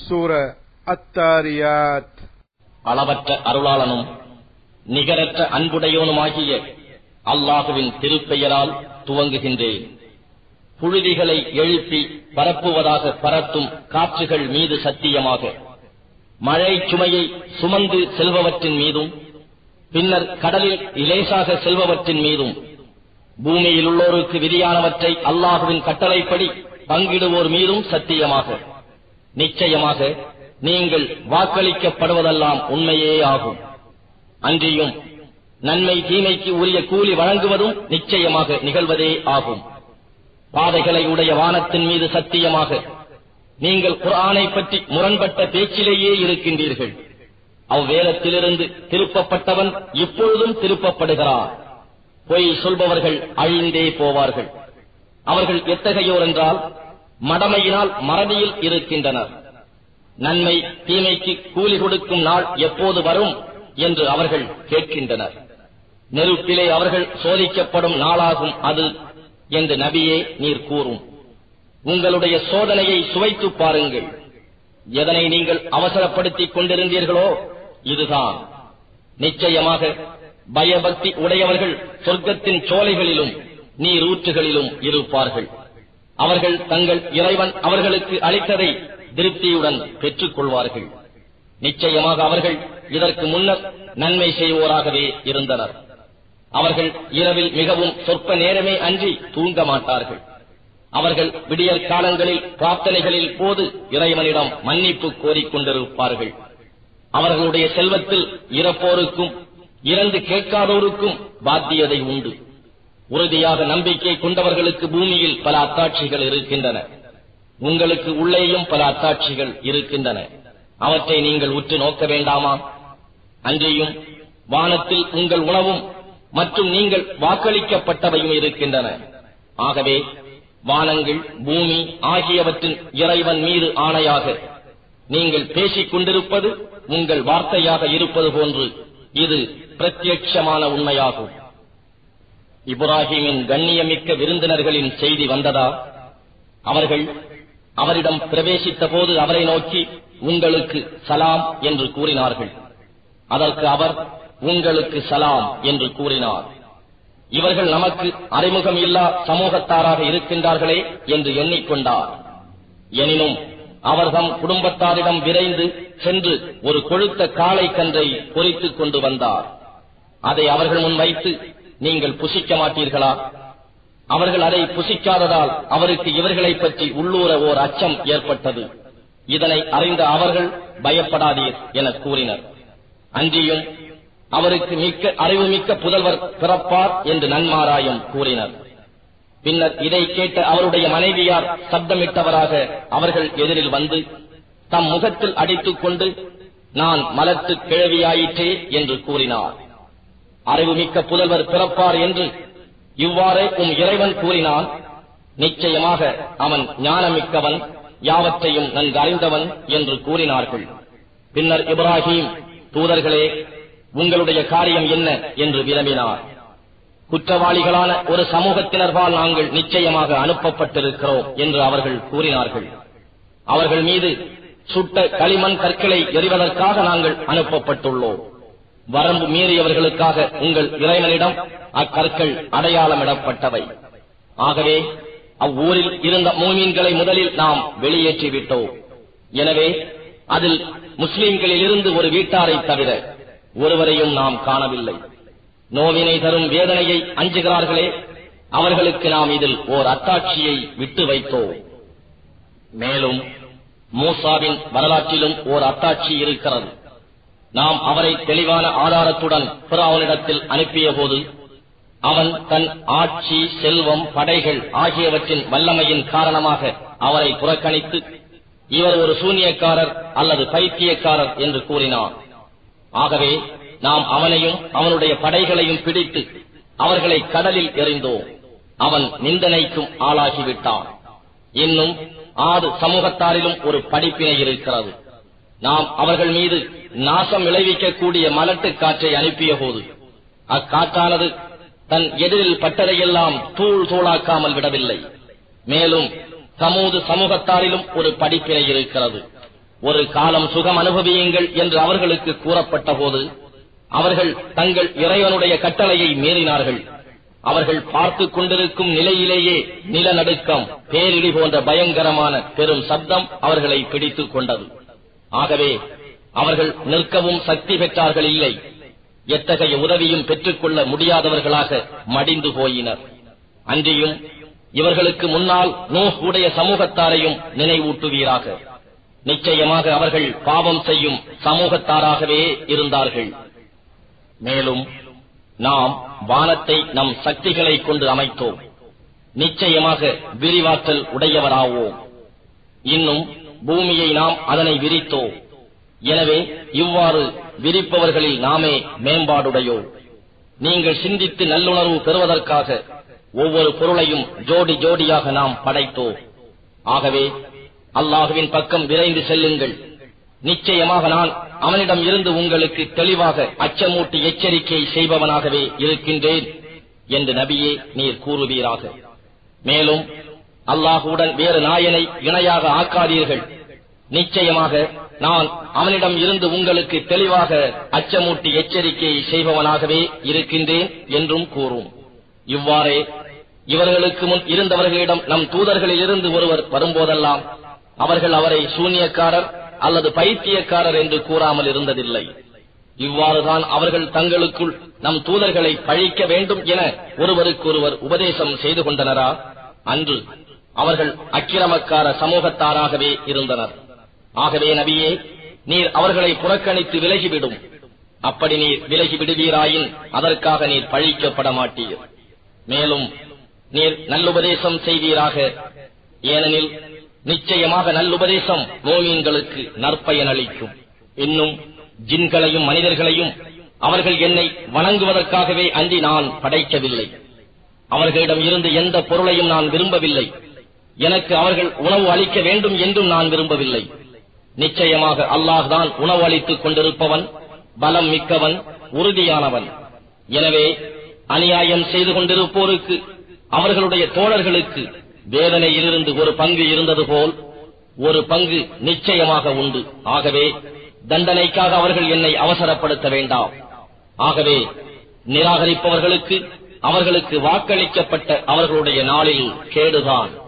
சூர அத்தாரியாத் அளவற்ற அருளாளனும் நிகரற்ற அன்புடையோனுமாகிய அல்லாஹுவின் திருப்பெயரால் துவங்குகின்றேன் புழுதிகளை எழுப்பி பரப்புவதாக பரத்தும் காற்றுகள் மீது சத்தியமாக மழை சுமையை சுமந்து செல்பவற்றின் மீதும் பின்னர் கடலில் இலேசாக செல்பவற்றின் மீதும் பூமியில் உள்ளோருக்கு விதியானவற்றை அல்லாஹுவின் கட்டளைப்படி பங்கிடுவோர் மீதும் சத்தியமாக நிச்சயமாக நீங்கள் வாக்களிக்கப்படுவதெல்லாம் உண்மையே ஆகும் அன்றியும் நன்மை தீமைக்கு உரிய கூலி வழங்குவதும் நிச்சயமாக நிகழ்வதே ஆகும் பாதைகளை உடைய வானத்தின் மீது சத்தியமாக நீங்கள் குர்ஆனை பற்றி முரண்பட்ட பேச்சிலேயே இருக்கின்றீர்கள் அவ்வேலத்திலிருந்து திருப்பப்பட்டவன் இப்பொழுதும் திருப்பப்படுகிறார் பொய் சொல்பவர்கள் அழிந்தே போவார்கள் அவர்கள் எத்தகையோர் என்றால் மடமையினால் மறதியில் இருக்கின்றனர் நன்மை தீமைக்கு கூலி கொடுக்கும் நாள் எப்போது வரும் என்று அவர்கள் கேட்கின்றனர் நெருப்பிலே அவர்கள் சோதிக்கப்படும் நாளாகும் அது என்று நபியே நீர் கூறும் உங்களுடைய சோதனையை சுவைத்து பாருங்கள் எதனை நீங்கள் அவசரப்படுத்திக் கொண்டிருந்தீர்களோ இதுதான் நிச்சயமாக பயபக்தி உடையவர்கள் சொர்க்கத்தின் சோலைகளிலும் நீரூற்றுகளிலும் இருப்பார்கள் அவர்கள் தங்கள் இறைவன் அவர்களுக்கு அளித்ததை திருப்தியுடன் பெற்றுக் கொள்வார்கள் நிச்சயமாக அவர்கள் இதற்கு முன்னர் நன்மை செய்வோராகவே இருந்தனர் அவர்கள் இரவில் மிகவும் சொற்ப நேரமே அன்றி தூங்க மாட்டார்கள் அவர்கள் விடியற் காலங்களில் பிரார்த்தனைகளில் போது இறைவனிடம் மன்னிப்பு கோரிக்கொண்டிருப்பார்கள் அவர்களுடைய செல்வத்தில் இறப்போருக்கும் இறந்து கேட்காதோருக்கும் பாத்தியதை உண்டு உறுதியாக நம்பிக்கை கொண்டவர்களுக்கு பூமியில் பல அத்தாட்சிகள் இருக்கின்றன உங்களுக்கு உள்ளேயும் பல அத்தாட்சிகள் இருக்கின்றன அவற்றை நீங்கள் உற்று நோக்க வேண்டாமா அன்றியும் வானத்தில் உங்கள் உணவும் மற்றும் நீங்கள் வாக்களிக்கப்பட்டவையும் இருக்கின்றன ஆகவே வானங்கள் பூமி ஆகியவற்றின் இறைவன் மீது ஆணையாக நீங்கள் பேசிக் கொண்டிருப்பது உங்கள் வார்த்தையாக இருப்பது போன்று இது பிரத்யட்சமான உண்மையாகும் இப்ராஹிமின் கண்ணியமிக்க விருந்தினர்களின் செய்தி வந்ததா அவர்கள் அவரிடம் பிரவேசித்த போது அவரை நோக்கி உங்களுக்கு சலாம் என்று கூறினார்கள் அதற்கு அவர் உங்களுக்கு சலாம் என்று கூறினார் இவர்கள் நமக்கு அறிமுகம் இல்லா சமூகத்தாராக இருக்கின்றார்களே என்று எண்ணிக்கொண்டார் எனினும் அவர் தம் குடும்பத்தாரிடம் விரைந்து சென்று ஒரு கொழுத்த காளை கன்றை பொறித்துக் கொண்டு வந்தார் அதை அவர்கள் முன் வைத்து நீங்கள் புசிக்க மாட்டீர்களா அவர்கள் அதை புசிக்காததால் அவருக்கு இவர்களைப் பற்றி உள்ளூர ஓர் அச்சம் ஏற்பட்டது இதனை அறிந்த அவர்கள் பயப்படாதீர் என கூறினர் அன்றியும் அவருக்கு மிக்க அறிவுமிக்க புதல்வர் பிறப்பார் என்று நன்மாராயம் கூறினர் பின்னர் இதை கேட்ட அவருடைய மனைவியார் சப்தமிட்டவராக அவர்கள் எதிரில் வந்து தம் முகத்தில் அடித்துக் கொண்டு நான் மலத்து கிழவியாயிற்றே என்று கூறினார் அறிவுமிக்க புதல்வர் பிறப்பார் என்று இவ்வாறே உம் இறைவன் கூறினான் நிச்சயமாக அவன் ஞானமிக்கவன் யாவற்றையும் நன்கு அறிந்தவன் என்று கூறினார்கள் பின்னர் இப்ராஹிம் தூதர்களே உங்களுடைய காரியம் என்ன என்று விரும்பினார் குற்றவாளிகளான ஒரு சமூகத்தினர்பால் நாங்கள் நிச்சயமாக அனுப்பப்பட்டிருக்கிறோம் என்று அவர்கள் கூறினார்கள் அவர்கள் மீது சுட்ட களிமண் கற்களை எறிவதற்காக நாங்கள் அனுப்பப்பட்டுள்ளோம் வரம்பு மீறியவர்களுக்காக உங்கள் இறைவனிடம் அக்கற்கள் அடையாளமிடப்பட்டவை ஆகவே அவ்வூரில் இருந்த மூமீன்களை முதலில் நாம் வெளியேற்றி விட்டோம் எனவே அதில் முஸ்லிம்களில் இருந்து ஒரு வீட்டாரை தவிர ஒருவரையும் நாம் காணவில்லை நோவினை தரும் வேதனையை அஞ்சுகிறார்களே அவர்களுக்கு நாம் இதில் ஓர் அத்தாட்சியை விட்டு வைத்தோம் மேலும் மூசாவின் வரலாற்றிலும் ஓர் அத்தாட்சி இருக்கிறது நாம் அவரை தெளிவான ஆதாரத்துடன் பிறாவனிடத்தில் அனுப்பிய போது அவன் தன் ஆட்சி செல்வம் படைகள் ஆகியவற்றின் வல்லமையின் காரணமாக அவரை புறக்கணித்து இவர் ஒரு சூனியக்காரர் அல்லது பைத்தியக்காரர் என்று கூறினான் ஆகவே நாம் அவனையும் அவனுடைய படைகளையும் பிடித்து அவர்களை கடலில் எறிந்தோம் அவன் நிந்தனைக்கும் ஆளாகிவிட்டான் இன்னும் ஆறு சமூகத்தாரிலும் ஒரு படிப்பினை இருக்கிறது நாம் அவர்கள் மீது நாசம் விளைவிக்கக்கூடிய மலட்டு காற்றை அனுப்பிய போது அக்காற்றானது தன் எதிரில் பட்டதையெல்லாம் தூள் தூளாக்காமல் விடவில்லை மேலும் சமூது சமூகத்தாரிலும் ஒரு படிப்பினை இருக்கிறது ஒரு காலம் சுகம் அனுபவியுங்கள் என்று அவர்களுக்கு கூறப்பட்ட போது அவர்கள் தங்கள் இறைவனுடைய கட்டளையை மீறினார்கள் அவர்கள் பார்த்துக் கொண்டிருக்கும் நிலையிலேயே நிலநடுக்கம் பேரிடி போன்ற பயங்கரமான பெரும் சப்தம் அவர்களை பிடித்துக் கொண்டது ஆகவே அவர்கள் நிற்கவும் சக்தி பெற்றார்கள் இல்லை எத்தகைய உதவியும் பெற்றுக்கொள்ள முடியாதவர்களாக மடிந்து போயினர் அன்றியும் இவர்களுக்கு முன்னால் நூஹ் உடைய சமூகத்தாரையும் நினைவூட்டுவீராக நிச்சயமாக அவர்கள் பாவம் செய்யும் சமூகத்தாராகவே இருந்தார்கள் மேலும் நாம் வானத்தை நம் சக்திகளைக் கொண்டு அமைத்தோம் நிச்சயமாக விரிவாற்றல் உடையவராவோம் இன்னும் பூமியை நாம் அதனை விரித்தோம் எனவே இவ்வாறு விரிப்பவர்களில் நாமே மேம்பாடுடையோ நீங்கள் சிந்தித்து நல்லுணர்வு பெறுவதற்காக ஒவ்வொரு பொருளையும் ஜோடி ஜோடியாக நாம் படைத்தோம் ஆகவே அல்லாஹுவின் பக்கம் விரைந்து செல்லுங்கள் நிச்சயமாக நான் அவனிடம் இருந்து உங்களுக்கு தெளிவாக அச்சமூட்டி எச்சரிக்கை செய்பவனாகவே இருக்கின்றேன் என்று நபியே நீர் கூறுவீராக மேலும் அல்லாஹுடன் வேறு நாயனை இணையாக ஆக்காதீர்கள் நிச்சயமாக நான் அவனிடம் இருந்து உங்களுக்கு தெளிவாக அச்சமூட்டி எச்சரிக்கை செய்பவனாகவே இருக்கின்றேன் என்றும் கூறும் இவ்வாறே இவர்களுக்கு முன் இருந்தவர்களிடம் நம் தூதர்களில் இருந்து ஒருவர் வரும்போதெல்லாம் அவர்கள் அவரை சூனியக்காரர் அல்லது பைத்தியக்காரர் என்று கூறாமல் இருந்ததில்லை இவ்வாறுதான் அவர்கள் தங்களுக்குள் நம் தூதர்களை பழிக்க வேண்டும் என ஒருவருக்கொருவர் உபதேசம் செய்து கொண்டனரா அன்று அவர்கள் அக்கிரமக்கார சமூகத்தாராகவே இருந்தனர் ஆகவே நபியே நீர் அவர்களை புறக்கணித்து விலகிவிடும் அப்படி நீர் விலகி விடுவீராயின் அதற்காக நீர் பழிக்கப்பட மாட்டீர் மேலும் நீர் நல்லுபதேசம் செய்வீராக ஏனெனில் நிச்சயமாக நல்லுபதேசம் மோமீன்களுக்கு நற்பயன் அளிக்கும் இன்னும் ஜின்களையும் மனிதர்களையும் அவர்கள் என்னை வணங்குவதற்காகவே அன்றி நான் படைக்கவில்லை அவர்களிடம் இருந்து எந்த பொருளையும் நான் விரும்பவில்லை எனக்கு அவர்கள் உணவு அளிக்க வேண்டும் என்றும் நான் விரும்பவில்லை நிச்சயமாக அல்லாஹ் தான் உணவு அளித்துக் கொண்டிருப்பவன் பலம் மிக்கவன் உறுதியானவன் எனவே அநியாயம் செய்து கொண்டிருப்போருக்கு அவர்களுடைய தோழர்களுக்கு வேதனையிலிருந்து ஒரு பங்கு இருந்தது போல் ஒரு பங்கு நிச்சயமாக உண்டு ஆகவே தண்டனைக்காக அவர்கள் என்னை அவசரப்படுத்த வேண்டாம் ஆகவே நிராகரிப்பவர்களுக்கு அவர்களுக்கு வாக்களிக்கப்பட்ட அவர்களுடைய நாளில் கேடுதான்